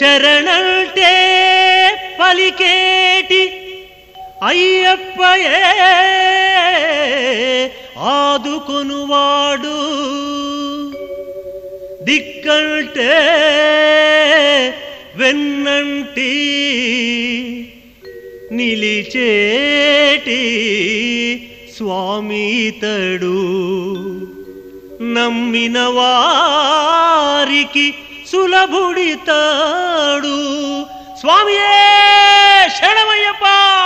శరణంటే పలికేటి అయ్యప్పయే ఆదుకొనువాడు దిక్కంటే వెన్నంటి నిలిచేటి స్వామితడు నమ్మిన వారికి సులభుడితాడు స్వామియే శరణమయ్యప్ప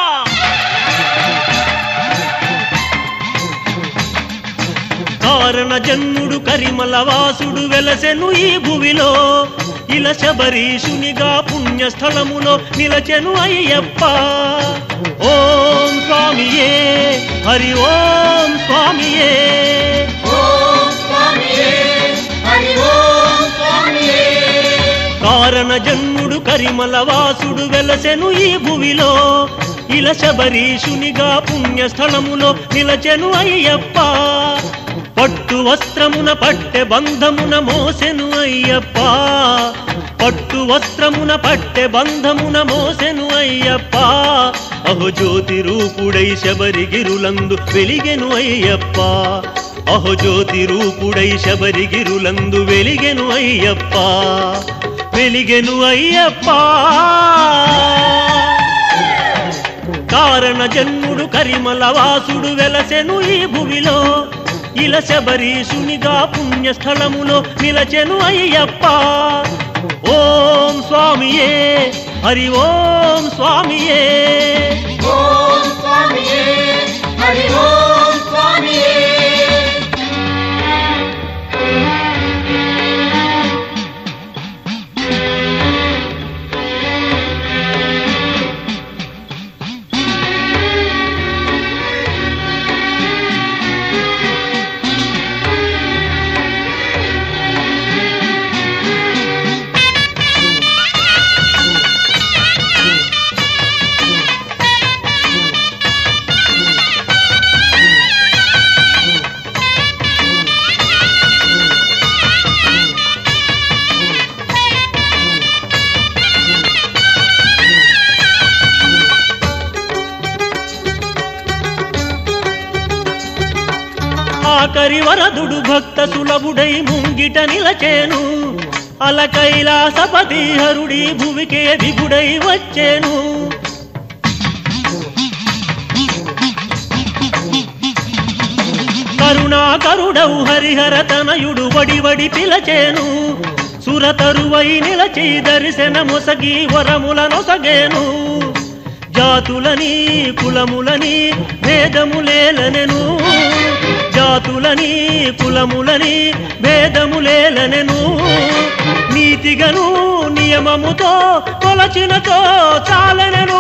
కారణ జన్ముడు కరిమల వాసుడు వెలసెను ఈ భువిలో ఇల శబరీషునిగా పుణ్యస్థలములో నిలచెను అయ్యప్ప ఓం స్వామియే హరి ఓం స్వామియే ఓం స్వామియే హరి ఓం స్వామియే కారణ జన్ముడు కరిమల వాసుడు వెలసెను ఈ భువిలో ఇల శబరీషునిగా పుణ్యస్థలములో నిలచెను అయ్యప్ప పట్టు వస్త్రమున పట్టె బంధమున మోసెను అయ్యప్ప పట్టు వస్త్రమున పట్టె బంధమున మోసెను అయ్యప్ప అహో జ్యోతి రూపుడై శబరిగిరులందు వెలిగెను అయ్యప్ప అహో జ్యోతి రూపుడై శబరిగిరులందు వెలిగెను అయ్యప్ప వెలిగెను అయ్యప్ప కారణ జన్ముడు కరిమల వాసుడు వెలసెను ఈ భువిలో ఇల శబరీషునిగా పుణ్యస్థలములో నిలచెను అయ్యప్ప ఓం స్వామియే హరి ఓం స్వామియే ఓం స్వామియే హరి ఓం స్వామియే ఆఖరి వరదుడు భక్త సులభుడై ముంగిట నిలచేను అల కైలాసపతి హరుడి భువికే విభుడై వచ్చేను కరుణాకరుడవు హరిహర తనయుడు వడి వడి పిలచేను సురతరువై నిలచి దర్శన మొసగి వరముల నొసగేను జాతులని కులములని భేదములేలనెను జాతులని కులములని భేదములేలనెను నీతిగను నియమముతో కొలచినతో చాలనెను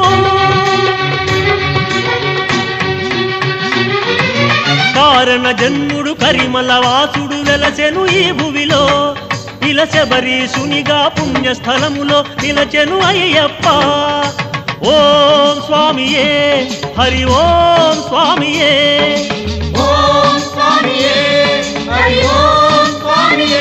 కారణ జన్ముడు కరిమల వాసుడు వెలసెను ఈ భువిలో ఇల శబరీషునిగా పుణ్యస్థలములో నిలచెను అయ్యప్ప ఓం స్వామియే హరి ఓం స్వామియే ఓం స్వామియే హరి ఓం స్వామియే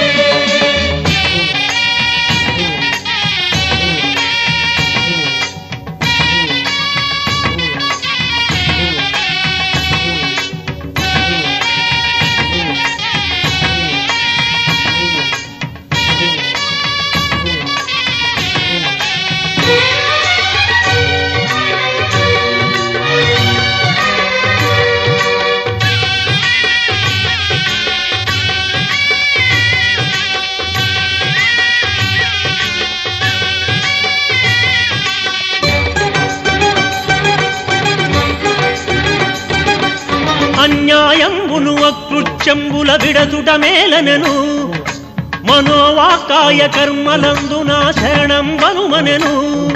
అన్యాయంబును అకృత్యంబుల విడచుట మేలనెను మనోవాకాయ కర్మలందున శరణం వనుమనెను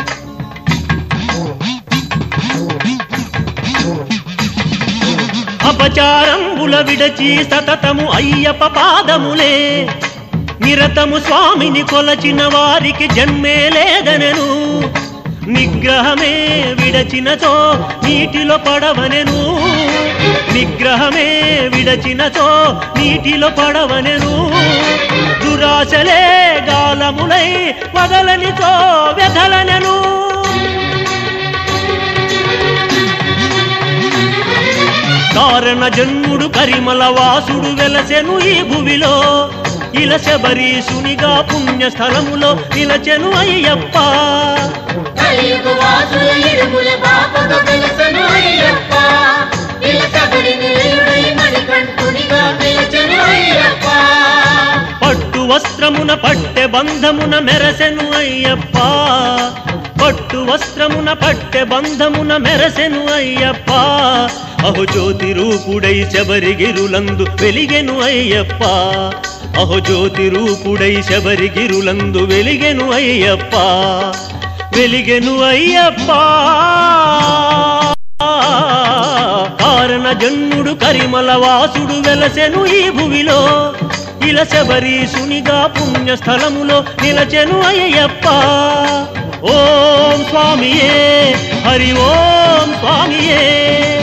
అపచారంబుల విడచి సతతము అయ్యప్ప పాదములే నిరతము స్వామిని కొలచిన వారికి జన్మే లేదనెను నిగ్రహమే విడచినచో నీటిలో పడవనెను నిగ్రహమే విడచినచో నీటిలో పడవనెను దురాశలే గాలములై వదలనిచో వ్యధలనెను కారణ జన్ముడు కరిమల వాసుడు వెలసెను ఈ భువిలో ఇల శబరీషునిగా పుణ్య స్థలములో నిలచెను అయ్యప్ప కలియుగ వాసుల ఇడుముల పాపక వెలసను అయ్యప్ప విలసబడి నిలయుడై మణికంఠునిగా పిలిచెను అయ్యప్ప పట్టు వస్త్రమున పట్టె బంధమున మెరసెను అయ్యప్ప పట్టు వస్త్రమున పట్టె బంధమున మెరసెను అయ్యప్ప అహు జ్యోతి రూపుడై శబరిగిరులందు వెలిగెను అయ్యప్ప అహు జ్యోతి రూపుడై శబరిగిరులందు వెలిగెను అయ్యప్ప వెలిగెను అయ్యప్ప కారణ జన్ముడు కరిమల వాసుడు వెలసెను ఈ భువిలో ఇల శబరీషునిగా పుణ్య స్థలములో నిలచెను అయ్యప్ప ఓం స్వామియే హరి ఓం స్వామియే